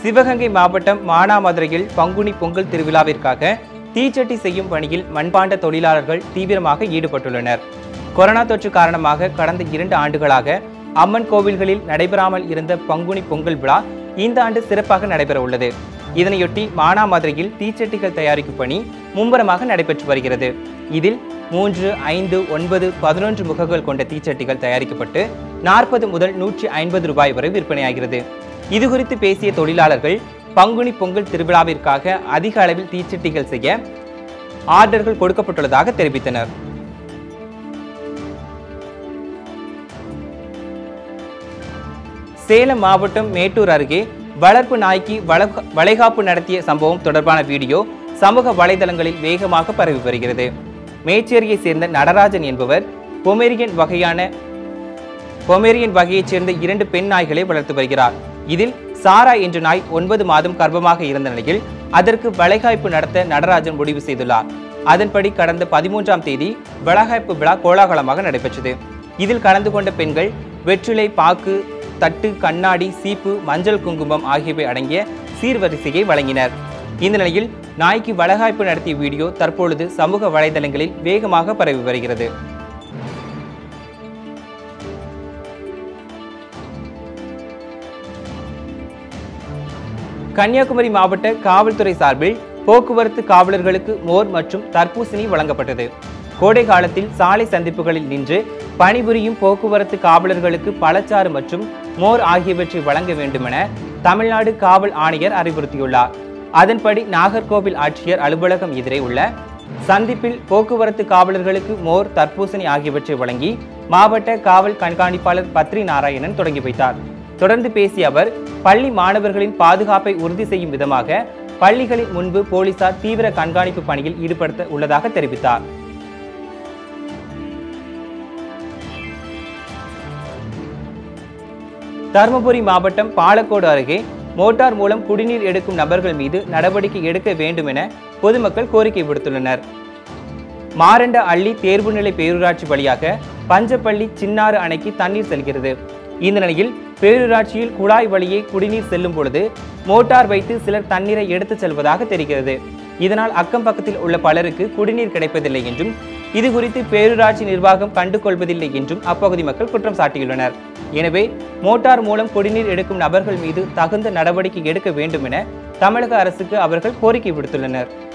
சிவகங்கை மாவட்டம் மானாமதுரையில் பங்குனி பொங்கல் திருவிழாவிற்காக தீச்சட்டி செய்யும் பணியில் மண்பாண்ட தொழிலாளர்கள் தீவிரமாக ஈடுபட்டுள்ளனர் கொரோனா தொற்று காரணமாக கடந்த இரண்டு ஆண்டுகளாக அம்மன் கோவில்களில் நடைபெறாமல் இருந்த பங்குனி பொங்கல் விழா இந்த ஆண்டு சிறப்பாக நடைபெற உள்ளது இதனையொட்டி மானாமதுரையில் தீச்சட்டிகள் தயாரிக்கும் பணி மும்முரமாக நடைபெற்று வருகிறது இதில் மூன்று ஐந்து ஒன்பது பதினொன்று முகங்கள் கொண்ட தீச்சட்டிகள் தயாரிக்கப்பட்டு நாற்பது முதல் நூற்றி ஐம்பது ரூபாய் வரை விற்பனையாகிறது இது குறித்து பேசிய தொழிலாளர்கள் பங்குனி பொங்கல் திருவிழாவிற்காக அதிக அளவில் தீச்சட்டிகள் செய்ய ஆர்டர்கள் கொடுக்கப்பட்டுள்ளதாக தெரிவித்தனர் சேலம் மாவட்டம் மேட்டூர் அருகே வளர்ப்பு நாய்க்கு வள- வளைகாப்பு நடத்திய சம்பவம் தொடர்பான வீடியோ சமூக வலைதளங்களில் வேகமாக பரவி வருகிறது மேச்சேரியை சேர்ந்த நடராஜன் என்பவர் பொமேரியன் வகையான பொமேரியன் வகையைச் சேர்ந்த இரண்டு பெண் நாய்களை வளர்த்து வருகிறார் இதில் சாரா என்ற நாய் ஒன்பது மாதம் கர்ப்பமாக இருந்த நிலையில் அதற்கு வளைகாய்ப்பு நடத்த நடராஜன் முடிவு செய்துள்ளார் அதன்படி கடந்த பதிமூன்றாம் தேதி வளைகாய்ப்பு விழா கோலாகலமாக நடைபெற்றது இதில் கலந்து கொண்ட பெண்கள் வெற்றிலை பாக்கு தட்டு கண்ணாடி சீப்பு மஞ்சள் குங்குமம் ஆகியவை அடங்கிய சீர்வரிசையை வழங்கினர் இந்த நிலையில் நாய்க்கு வளைகாய்ப்பு நடத்திய வீடியோ தற்பொழுது சமூக வலைதளங்களில் வேகமாக பரவி வருகிறது கன்னியாகுமரி மாவட்ட காவல்துறை சார்பில் போக்குவரத்து காவலர்களுக்கு மோர் மற்றும் தர்பூசணி வழங்கப்பட்டது கோடை காலத்தில் சாலை சந்திப்புகளில் நின்று பணிபுரியும் போக்குவரத்து காவலர்களுக்கு பழச்சாறு மற்றும் மோர் ஆகியவற்றை வழங்க வேண்டுமென தமிழ்நாடு காவல் ஆணையர் அறிவுறுத்தியுள்ளார் அதன்படி நாகர்கோவில் ஆட்சியர் அலுவலகம் எதிரே உள்ள சந்திப்பில் போக்குவரத்து காவலர்களுக்கு மோர் தர்பூசணி ஆகியவற்றை வழங்கி மாவட்ட காவல் கண்காணிப்பாளர் பத்ரி நாராயணன் தொடங்கி வைத்தார் தொடர்ந்து பேசிய அவர் பள்ளி மாணவர்களின் பாதுகாப்பை உறுதி செய்யும் விதமாக பள்ளிகளின் முன்பு போலீசார் தீவிர கண்காணிப்பு பணியில் ஈடுபடுத்த உள்ளதாக தெரிவித்தார் தருமபுரி மாவட்டம் பாலக்கோடு அருகே மோட்டார் மூலம் குடிநீர் எடுக்கும் நபர்கள் மீது நடவடிக்கை எடுக்க வேண்டும் என பொதுமக்கள் கோரிக்கை விடுத்துள்ளனர் மாரண்ட அள்ளி தேர்வுநிலை பேரூராட்சி வழியாக பஞ்சப்பள்ளி சின்னாறு அணைக்கு தண்ணீர் செல்கிறது இந்த நிலையில் பேரூராட்சியில் குழாய் வழியே குடிநீர் செல்லும் பொழுது மோட்டார் வைத்து சிலர் தண்ணீரை எடுத்துச் செல்வதாக தெரிகிறது இதனால் அக்கம் பக்கத்தில் உள்ள பலருக்கு குடிநீர் கிடைப்பதில்லை என்றும் இது குறித்து பேரூராட்சி நிர்வாகம் கண்டுகொள்வதில்லை என்றும் அப்பகுதி மக்கள் குற்றம் சாட்டியுள்ளனர் எனவே மோட்டார் மூலம் குடிநீர் எடுக்கும் நபர்கள் மீது தகுந்த நடவடிக்கை எடுக்க வேண்டும் என தமிழக அரசுக்கு அவர்கள் கோரிக்கை விடுத்துள்ளனர்